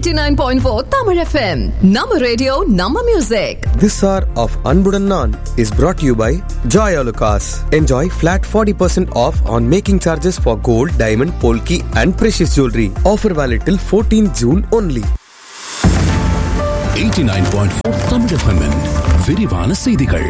89.4 Tamil FM. Nama radio, Nama music. This hour of Anbudan Naan is brought to you by Joy Alucas. Enjoy flat 40% off on making charges for gold, diamond, polki and precious jewelry. Offer valid till 14 June only. 89.4 Tamil FM -இன் விரிவான செய்திகள்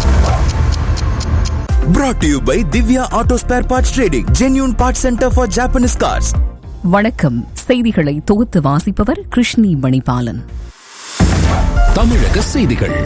Brought to you by Divya Auto Spare Parts Trading, genuine parts center for Japanese cars. வணக்கம் செய்திகளை தொகுத்து வாசிப்பவர் கிருஷ்ணி மணிபாலன் தமிழக செய்திகள்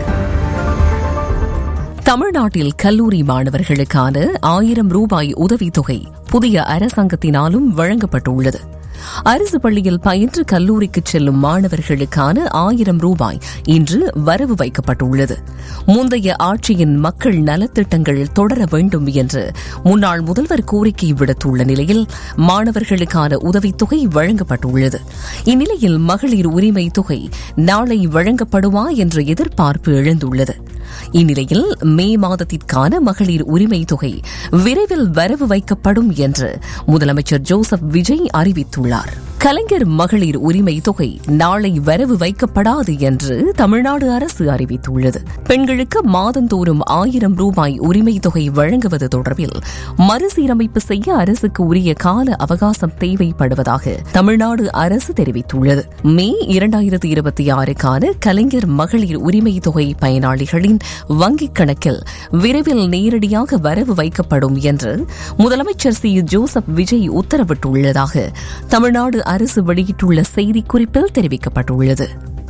தமிழ்நாட்டில் கல்லூரி மாணவர்களுக்கான ஆயிரம் ரூபாய் உதவித்தொகை புதிய அரசாங்கத்தினாலும் வழங்கப்பட்டுள்ளது அரசு பள்ளியில் பயின்று கல்லூரிக்கு செல்லும் மாணவர்களுக்கான ஆயிரம் ரூபாய் இன்று வரவு வைக்கப்பட்டுள்ளது முந்தைய ஆட்சியின் மக்கள் நலத்திட்டங்கள் தொடர வேண்டும் என்று முன்னாள் முதல்வர் கோரிக்கை விடுத்துள்ள நிலையில் மாணவர்களுக்கான உதவித்தொகை வழங்கப்பட்டுள்ளது இந்நிலையில் மகளிர் உரிமை தொகை நாளை வழங்கப்படுமா என்ற எதிர்பார்ப்பு எழுந்துள்ளது இந்நிலையில் மே மாதத்திற்கான மகளிர் உரிமை தொகை விரைவில் வரவு வைக்கப்படும் என்று முதலமைச்சர் ஜோசப் விஜய் அறிவித்துள்ளார் கலைஞர் மகளிர் உரிமை தொகை நாளை வரவு வைக்கப்படாது என்று தமிழ்நாடு அரசு அறிவித்துள்ளது பெண்களுக்கு மாதந்தோறும் ஆயிரம் ரூபாய் உரிமை தொகை வழங்குவது தொடர்பில் மறுசீரமைப்பு செய்ய அரசுக்கு உரிய கால அவகாசம் தேவைப்படுவதாக தமிழ்நாடு அரசு தெரிவித்துள்ளது மே இரண்டாயிரத்தி இருபத்தி ஆறுக்கான கலைஞர் மகளிர் உரிமை தொகை பயனாளிகளின் வங்கிக் கணக்கில் விரைவில் நேரடியாக வரவு வைக்கப்படும் என்று முதலமைச்சர் சி ஜோசப் விஜய் உத்தரவிட்டுள்ளதாக தமிழ்நாடு அரசு வெளியிட்டுள்ள செய்திக்குறிப்பில் தெரிவிக்கப்பட்டுள்ளது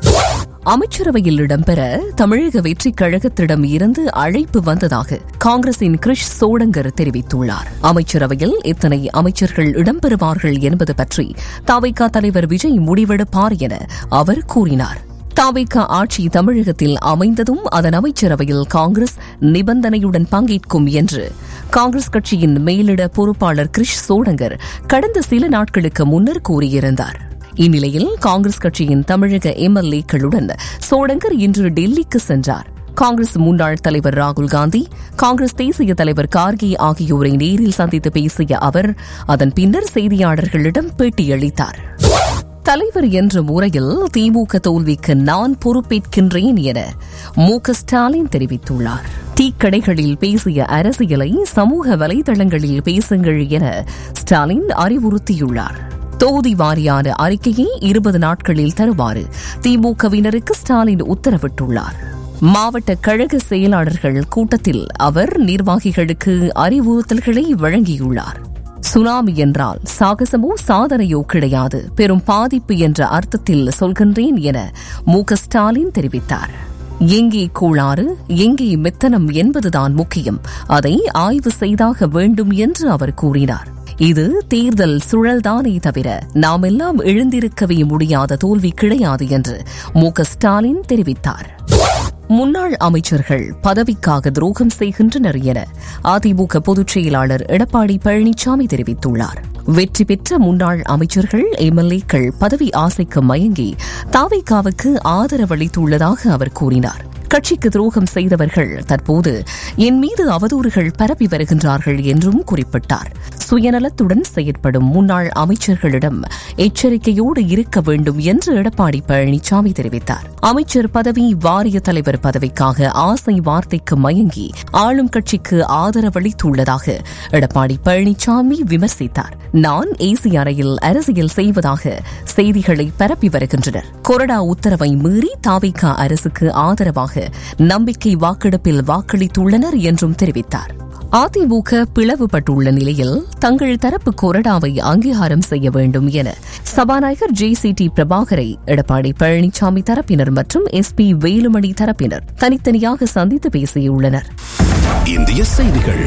அமைச்சரவையில் இடம்பெற தமிழக வெற்றிக் கழகத்திடம் இருந்து அழைப்பு வந்ததாக காங்கிரசின் கிரிஷ் சோடங்கர் தெரிவித்துள்ளார் அமைச்சரவையில் எத்தனை அமைச்சர்கள் இடம்பெறுவார்கள் என்பது பற்றி தாவைக்கா தலைவர் விஜய் முடிவெடுப்பார் என அவர் கூறினார் தாவேக்கா ஆட்சி தமிழகத்தில் அமைந்ததும் அதன் அமைச்சரவையில் காங்கிரஸ் நிபந்தனையுடன் பங்கேற்கும் என்று காங்கிரஸ் கட்சியின் மேலிட பொறுப்பாளர் கிரிஷ் சோடங்கர் கடந்த சில நாட்களுக்கு முன்னர் கூறியிருந்தார் இந்நிலையில் காங்கிரஸ் கட்சியின் தமிழக எம்எல்ஏக்களுடன் சோடங்கர் இன்று டெல்லிக்கு சென்றார் காங்கிரஸ் முன்னாள் தலைவர் ராகுல் காந்தி காங்கிரஸ் தேசிய தலைவர் கார்கே ஆகியோரை நேரில் சந்தித்து பேசிய அவர் அதன் பின்னர் செய்தியாளர்களிடம் பேட்டியளித்தார் தலைவர் என்ற முறையில் திமுக தோல்விக்கு நான் பொறுப்பேற்கின்றேன் என மு க ஸ்டாலின் தெரிவித்துள்ளார் டீக்கடைகளில் பேசிய அரசியலை சமூக வலைதளங்களில் பேசுங்கள் என ஸ்டாலின் அறிவுறுத்தியுள்ளார் தொகுதி வாரியான அறிக்கையை இருபது நாட்களில் தருமாறு திமுகவினருக்கு ஸ்டாலின் உத்தரவிட்டுள்ளார் மாவட்ட கழக செயலாளர்கள் கூட்டத்தில் அவர் நிர்வாகிகளுக்கு அறிவுறுத்தல்களை வழங்கியுள்ளார் சுனாமி என்றால் சாகசமோ சாதனையோ கிடையாது பெரும் பாதிப்பு என்ற அர்த்தத்தில் சொல்கின்றேன் என மு க ஸ்டாலின் தெரிவித்தார் எங்கே கோளாறு எங்கே மெத்தனம் என்பதுதான் முக்கியம் அதை ஆய்வு செய்தாக வேண்டும் என்று அவர் கூறினார் இது தேர்தல் சுழல்தானே தவிர நாம் எல்லாம் எழுந்திருக்கவே முடியாத தோல்வி கிடையாது என்று மு க ஸ்டாலின் தெரிவித்தார் முன்னாள் அமைச்சர்கள் பதவிக்காக துரோகம் செய்கின்றனர் என அதிமுக பொதுச் செயலாளர் எடப்பாடி பழனிசாமி தெரிவித்துள்ளார் வெற்றி பெற்ற முன்னாள் அமைச்சர்கள் எம்எல்ஏக்கள் பதவி ஆசைக்கு மயங்கி தாவைக்காவுக்கு ஆதரவளித்துள்ளதாக அவர் கூறினார் கட்சிக்கு துரோகம் செய்தவர்கள் தற்போது என் மீது அவதூறுகள் பரப்பி வருகின்றார்கள் என்றும் குறிப்பிட்டார் சுயநலத்துடன் செயற்படும் முன்னாள் அமைச்சர்களிடம் எச்சரிக்கையோடு இருக்க வேண்டும் என்று எடப்பாடி பழனிசாமி தெரிவித்தார் அமைச்சர் பதவி வாரிய தலைவர் பதவிக்காக ஆசை வார்த்தைக்கு மயங்கி ஆளும் கட்சிக்கு ஆதரவளித்துள்ளதாக எடப்பாடி பழனிசாமி விமர்சித்தார் நான் ஏசி அறையில் அரசியல் செய்வதாக செய்திகளை பரப்பி வருகின்றனர் கொறடா உத்தரவை மீறி தாவிகா அரசுக்கு ஆதரவாக நம்பிக்கை வாக்கெடுப்பில் வாக்களித்துள்ளனர் என்றும் தெரிவித்தார் அதிமுக பிளவுபட்டுள்ள நிலையில் தங்கள் தரப்பு கொறடாவை அங்கீகாரம் செய்ய வேண்டும் என சபாநாயகர் ஜே சி டி பிரபாகரை எடப்பாடி பழனிசாமி தரப்பினர் மற்றும் எஸ் பி வேலுமணி தரப்பினர் தனித்தனியாக சந்தித்து பேசியுள்ளனர் இந்திய செய்திகள்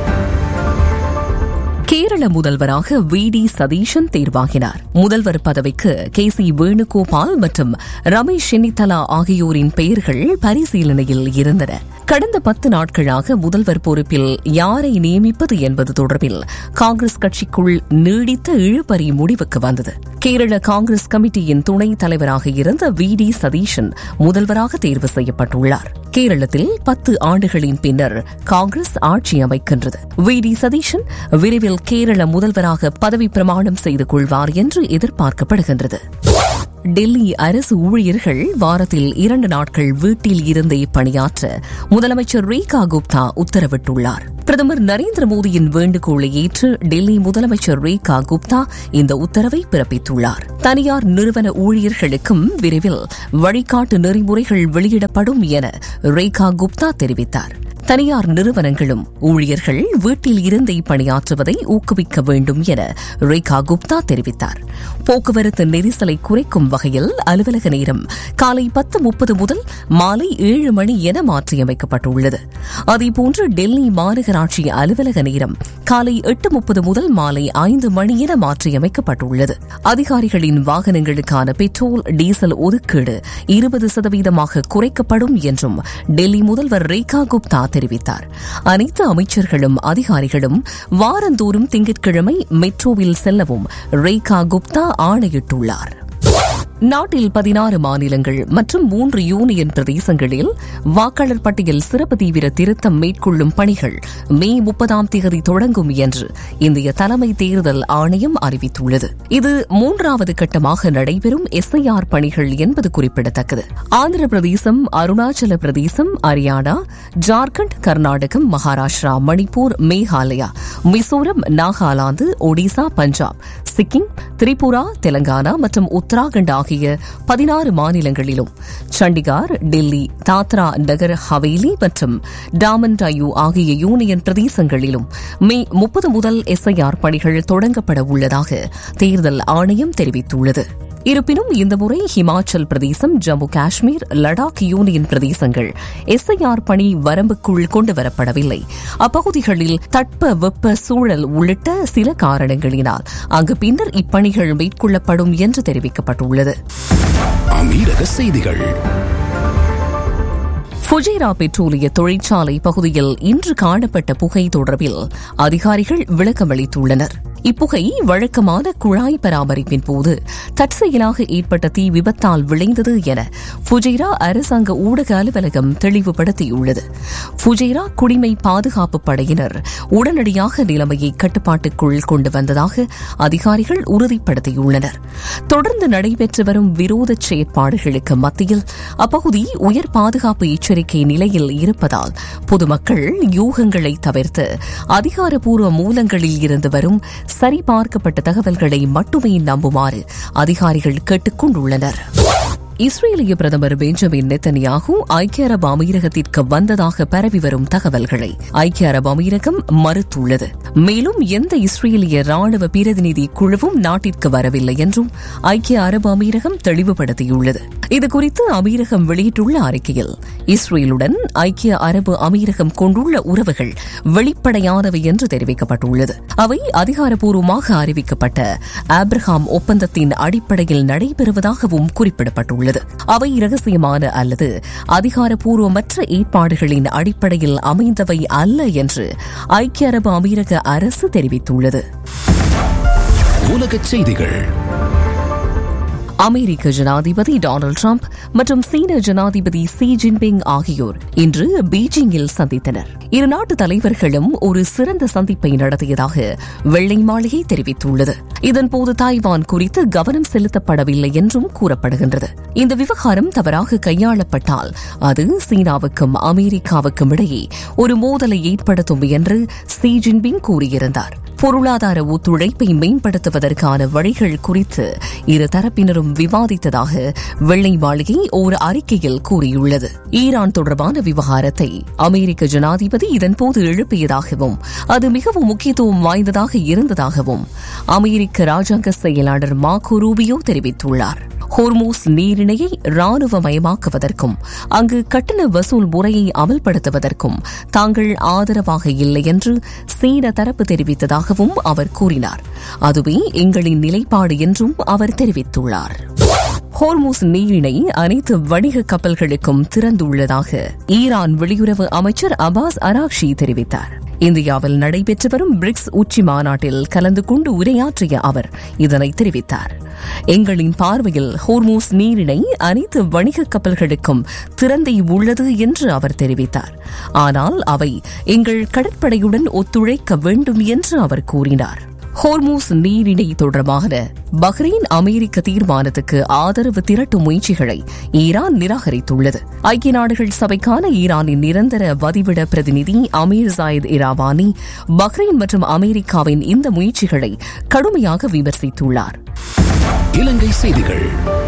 கேரள முதல்வராக வி டி சதீஷன் தேர்வாகினார் முதல்வர் பதவிக்கு கே சி வேணுகோபால் மற்றும் ரமேஷ் சென்னித்தலா ஆகியோரின் பெயர்கள் பரிசீலனையில் இருந்தன கடந்த பத்து நாட்களாக முதல்வர் பொறுப்பில் யாரை நியமிப்பது என்பது தொடர்பில் காங்கிரஸ் கட்சிக்குள் நீடித்த இழுபறி முடிவுக்கு வந்தது கேரள காங்கிரஸ் கமிட்டியின் துணைத் தலைவராக இருந்த வி டி சதீஷன் முதல்வராக தேர்வு செய்யப்பட்டுள்ளார் கேரளத்தில் பத்து ஆண்டுகளின் பின்னர் காங்கிரஸ் ஆட்சி அமைக்கின்றது வி டி சதீஷன் விரைவில் கேரள முதல்வராக பதவி பிரமாணம் செய்து கொள்வார் என்று எதிர்பார்க்கப்படுகின்றது டெல்லி அரசு ஊழியர்கள் வாரத்தில் இரண்டு நாட்கள் வீட்டில் இருந்தே பணியாற்ற முதலமைச்சர் ரேகா குப்தா உத்தரவிட்டுள்ளார் பிரதமர் நரேந்திர மோடியின் வேண்டுகோளை ஏற்று டெல்லி முதலமைச்சர் ரேகா குப்தா இந்த உத்தரவை பிறப்பித்துள்ளார் தனியார் நிறுவன ஊழியர்களுக்கும் விரைவில் வழிகாட்டு நெறிமுறைகள் வெளியிடப்படும் என ரேகா குப்தா தெரிவித்தார் தனியார் நிறுவனங்களும் ஊழியர்கள் வீட்டில் இருந்தே பணியாற்றுவதை ஊக்குவிக்க வேண்டும் என ரேகா குப்தா தெரிவித்தார் போக்குவரத்து நெரிசலை குறைக்கும் வகையில் அலுவலக நேரம் காலை பத்து முப்பது முதல் மாலை ஏழு மணி என மாற்றியமைக்கப்பட்டுள்ளது அதேபோன்று டெல்லி மாநகராட்சி அலுவலக நேரம் காலை எட்டு முப்பது முதல் மாலை ஐந்து மணி என மாற்றியமைக்கப்பட்டுள்ளது அதிகாரிகளின் வாகனங்களுக்கான பெட்ரோல் டீசல் ஒதுக்கீடு இருபது சதவீதமாக குறைக்கப்படும் என்றும் டெல்லி முதல்வர் ரேகா குப்தா தெரிவித்தார் அனைத்து அமைச்சர்களும் அதிகாரிகளும் வாரந்தோறும் திங்கட்கிழமை மெட்ரோவில் செல்லவும் ரேகா குப்தா ஆணையிட்டுள்ளார் நாட்டில் பதினாறு மாநிலங்கள் மற்றும் மூன்று யூனியன் பிரதேசங்களில் வாக்காளர் பட்டியல் சிறப்பு தீவிர திருத்தம் மேற்கொள்ளும் பணிகள் மே முப்பதாம் தேதி தொடங்கும் என்று இந்திய தலைமை தேர்தல் ஆணையம் அறிவித்துள்ளது இது மூன்றாவது கட்டமாக நடைபெறும் எஸ்ஐஆர் பணிகள் என்பது குறிப்பிடத்தக்கது ஆந்திர பிரதேசம் அருணாச்சல பிரதேசம் ஹரியானா ஜார்க்கண்ட் கர்நாடகம் மகாராஷ்டிரா மணிப்பூர் மேகாலயா மிசோரம் நாகாலாந்து ஒடிசா பஞ்சாப் சிக்கிம் திரிபுரா தெலங்கானா மற்றும் உத்தராகண்ட் ஆகிய பதினாறு மாநிலங்களிலும் சண்டிகார் டெல்லி தாத்ரா நகர் ஹவேலி மற்றும் டாமன் டையூ ஆகிய யூனியன் பிரதேசங்களிலும் மே முப்பது முதல் எஸ்ஐஆர் பணிகள் தொடங்கப்பட உள்ளதாக தேர்தல் ஆணையம் தெரிவித்துள்ளது இருப்பினும் இந்த முறை ஹிமாச்சல் பிரதேசம் ஜம்மு காஷ்மீர் லடாக் யூனியன் பிரதேசங்கள் எஸ்ஐஆர் பணி வரம்புக்குள் கொண்டுவரப்படவில்லை அப்பகுதிகளில் தட்ப வெப்ப சூழல் உள்ளிட்ட சில காரணங்களினால் அங்கு பின்னர் இப்பணிகள் மேற்கொள்ளப்படும் என்று தெரிவிக்கப்பட்டுள்ளது அமீரக செய்திகள் ஃபுஜைரா பெட்ரோலிய தொழிற்சாலை பகுதியில் இன்று காணப்பட்ட புகை தொடர்பில் அதிகாரிகள் விளக்கமளித்துள்ளனர் இப்புகை வழக்கமான குழாய் பராமரிப்பின் போது தற்செயலாக ஏற்பட்ட தீ விபத்தால் விளைந்தது என ஃபுஜைரா அரசாங்க ஊடக அலுவலகம் தெளிவுபடுத்தியுள்ளது ஃபுஜைரா குடிமை பாதுகாப்பு படையினர் உடனடியாக நிலைமையை கட்டுப்பாட்டுக்குள் கொண்டு வந்ததாக அதிகாரிகள் உறுதிப்படுத்தியுள்ளனர் தொடர்ந்து நடைபெற்று வரும் விரோத செயற்பாடுகளுக்கு மத்தியில் அப்பகுதி உயர் பாதுகாப்பு எச்சரிக்கை நிலையில் இருப்பதால் பொதுமக்கள் யூகங்களை தவிர்த்து அதிகாரப்பூர்வ மூலங்களில் இருந்து வரும் சரிபார்க்கப்பட்ட தகவல்களை மட்டுமே நம்புமாறு அதிகாரிகள் கேட்டுக் கொண்டுள்ளனர் இஸ்ரேலிய பிரதமர் பெஞ்சமின் நெத்தனியாகு ஐக்கிய அரபு அமீரகத்திற்கு வந்ததாக பரவி வரும் தகவல்களை ஐக்கிய அரபு அமீரகம் மறுத்துள்ளது மேலும் எந்த இஸ்ரேலிய ராணுவ பிரதிநிதி குழுவும் நாட்டிற்கு வரவில்லை என்றும் ஐக்கிய அரபு அமீரகம் தெளிவுபடுத்தியுள்ளது இதுகுறித்து அமீரகம் வெளியிட்டுள்ள அறிக்கையில் இஸ்ரேலுடன் ஐக்கிய அரபு அமீரகம் கொண்டுள்ள உறவுகள் வெளிப்படையானவை என்று தெரிவிக்கப்பட்டுள்ளது அவை அதிகாரப்பூர்வமாக அறிவிக்கப்பட்ட ஆப்ரஹாம் ஒப்பந்தத்தின் அடிப்படையில் நடைபெறுவதாகவும் குறிப்பிடப்பட்டுள்ளது அவை இரகசியமான அல்லது அதிகாரப்பூர்வமற்ற ஏற்பாடுகளின் அடிப்படையில் அமைந்தவை அல்ல என்று ஐக்கிய அரபு அமீரக அரசு தெரிவித்துள்ளது உலகச் செய்திகள் அமெரிக்க ஜனாதிபதி டொனால்டு டிரம்ப் மற்றும் சீன ஜனாதிபதி சி ஜின்பிங் ஆகியோர் இன்று பீஜிங்கில் சந்தித்தனர் இரு நாட்டு தலைவர்களும் ஒரு சிறந்த சந்திப்பை நடத்தியதாக வெள்ளை மாளிகை தெரிவித்துள்ளது இதன்போது தாய்வான் குறித்து கவனம் செலுத்தப்படவில்லை என்றும் கூறப்படுகின்றது இந்த விவகாரம் தவறாக கையாளப்பட்டால் அது சீனாவுக்கும் அமெரிக்காவுக்கும் இடையே ஒரு மோதலை ஏற்படுத்தும் என்று சி ஜின்பிங் கூறியிருந்தார் பொருளாதார ஒத்துழைப்பை மேம்படுத்துவதற்கான வழிகள் குறித்து இரு தரப்பினரும் விவாதித்ததாக வெள்ளை மாளிகை ஒரு அறிக்கையில் கூறியுள்ளது ஈரான் தொடர்பான விவகாரத்தை அமெரிக்க ஜனாதிபதி இதன்போது எழுப்பியதாகவும் அது மிகவும் முக்கியத்துவம் வாய்ந்ததாக இருந்ததாகவும் அமெரிக்க ராஜாங்க செயலாளர் மார்கோ ரூபியோ தெரிவித்துள்ளார் ஹோர்மூஸ் நீரிணையை ராணுவமயமாக்குவதற்கும் அங்கு கட்டண வசூல் முறையை அமல்படுத்துவதற்கும் தாங்கள் ஆதரவாக இல்லை என்று சீன தரப்பு தெரிவித்ததாகவும் அவர் கூறினார் அதுவே எங்களின் நிலைப்பாடு என்றும் அவர் தெரிவித்துள்ளார் ஹோர்மூஸ் நீரிணை அனைத்து வணிக கப்பல்களுக்கும் திறந்துள்ளதாக ஈரான் வெளியுறவு அமைச்சர் அபாஸ் அராக்ஷி தெரிவித்தார் இந்தியாவில் நடைபெற்று வரும் பிரிக்ஸ் உச்சி மாநாட்டில் கலந்து கொண்டு உரையாற்றிய அவர் இதனை தெரிவித்தார் எங்களின் பார்வையில் ஹோர்மூஸ் நீரிணை அனைத்து வணிக கப்பல்களுக்கும் திறந்தே உள்ளது என்று அவர் தெரிவித்தார் ஆனால் அவை எங்கள் கடற்படையுடன் ஒத்துழைக்க வேண்டும் என்று அவர் கூறினார் ஹோர்மூஸ் நீரிணை தொடர்பான பஹ்ரைன் அமெரிக்க தீர்மானத்துக்கு ஆதரவு திரட்டும் முயற்சிகளை ஈரான் நிராகரித்துள்ளது ஐக்கிய நாடுகள் சபைக்கான ஈரானின் நிரந்தர வதிவிட பிரதிநிதி அமீர் ஜாயித் இராவானி பஹ்ரைன் மற்றும் அமெரிக்காவின் இந்த முயற்சிகளை கடுமையாக விமர்சித்துள்ளார் இலங்கை செய்திகள்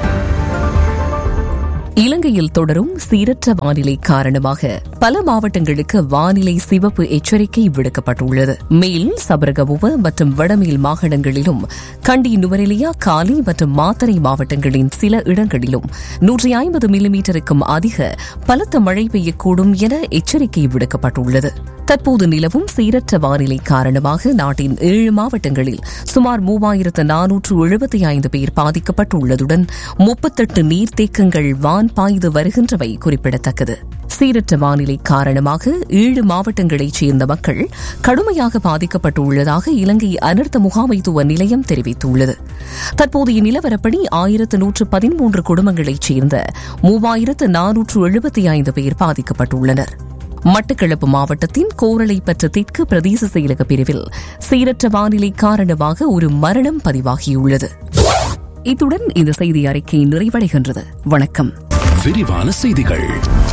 இலங்கையில் தொடரும் சீரற்ற வானிலை காரணமாக பல மாவட்டங்களுக்கு வானிலை சிவப்பு எச்சரிக்கை விடுக்கப்பட்டுள்ளது மேல் சபரகமுவ மற்றும் வடமேல் மாகாணங்களிலும் கண்டி நுவரெலியா காலி மற்றும் மாத்தறை மாவட்டங்களின் சில இடங்களிலும் நூற்றி ஐம்பது மில்லிமீட்டருக்கும் அதிக பலத்த மழை பெய்யக்கூடும் என எச்சரிக்கை விடுக்கப்பட்டுள்ளது தற்போது நிலவும் சீரற்ற வானிலை காரணமாக நாட்டின் ஏழு மாவட்டங்களில் சுமார் மூவாயிரத்து நானூற்று எழுபத்தி ஐந்து பேர் பாதிக்கப்பட்டுள்ளதுடன் முப்பத்தெட்டு நீர்த்தேக்கங்கள் வான் பாய்ந்து வருகின்றவை குறிப்பிடத்தக்கது சீரற்ற வானிலை காரணமாக ஏழு மாவட்டங்களைச் சேர்ந்த மக்கள் கடுமையாக பாதிக்கப்பட்டுள்ளதாக இலங்கை அனர்த்த முகாமைத்துவ நிலையம் தெரிவித்துள்ளது தற்போதைய நிலவரப்படி ஆயிரத்து நூற்று பதிமூன்று குடும்பங்களைச் சேர்ந்த மூவாயிரத்து நானூற்று எழுபத்தி ஐந்து பேர் பாதிக்கப்பட்டுள்ளனர் மட்டக்களப்பு மாவட்டத்தின் கோரளை பற்ற தெற்கு பிரதேச செயலக பிரிவில் சீரற்ற வானிலை காரணமாக ஒரு மரணம் பதிவாகியுள்ளது இத்துடன் இந்த செய்தி அறிக்கை நிறைவடைகின்றது வணக்கம் விரிவான செய்திகள்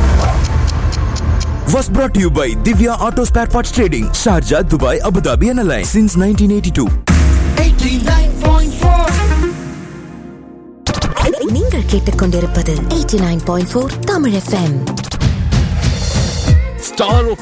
Was brought to you by Divya Auto Spare Parts Trading, Sharjah, Dubai, Abu Dhabi, and Alliance since 1982. நீங்கள் கேட்டுக்கொண்டிருப்பது 89.4 தமிழ் எஃப்எம் ஸ்டார் ஆஃப்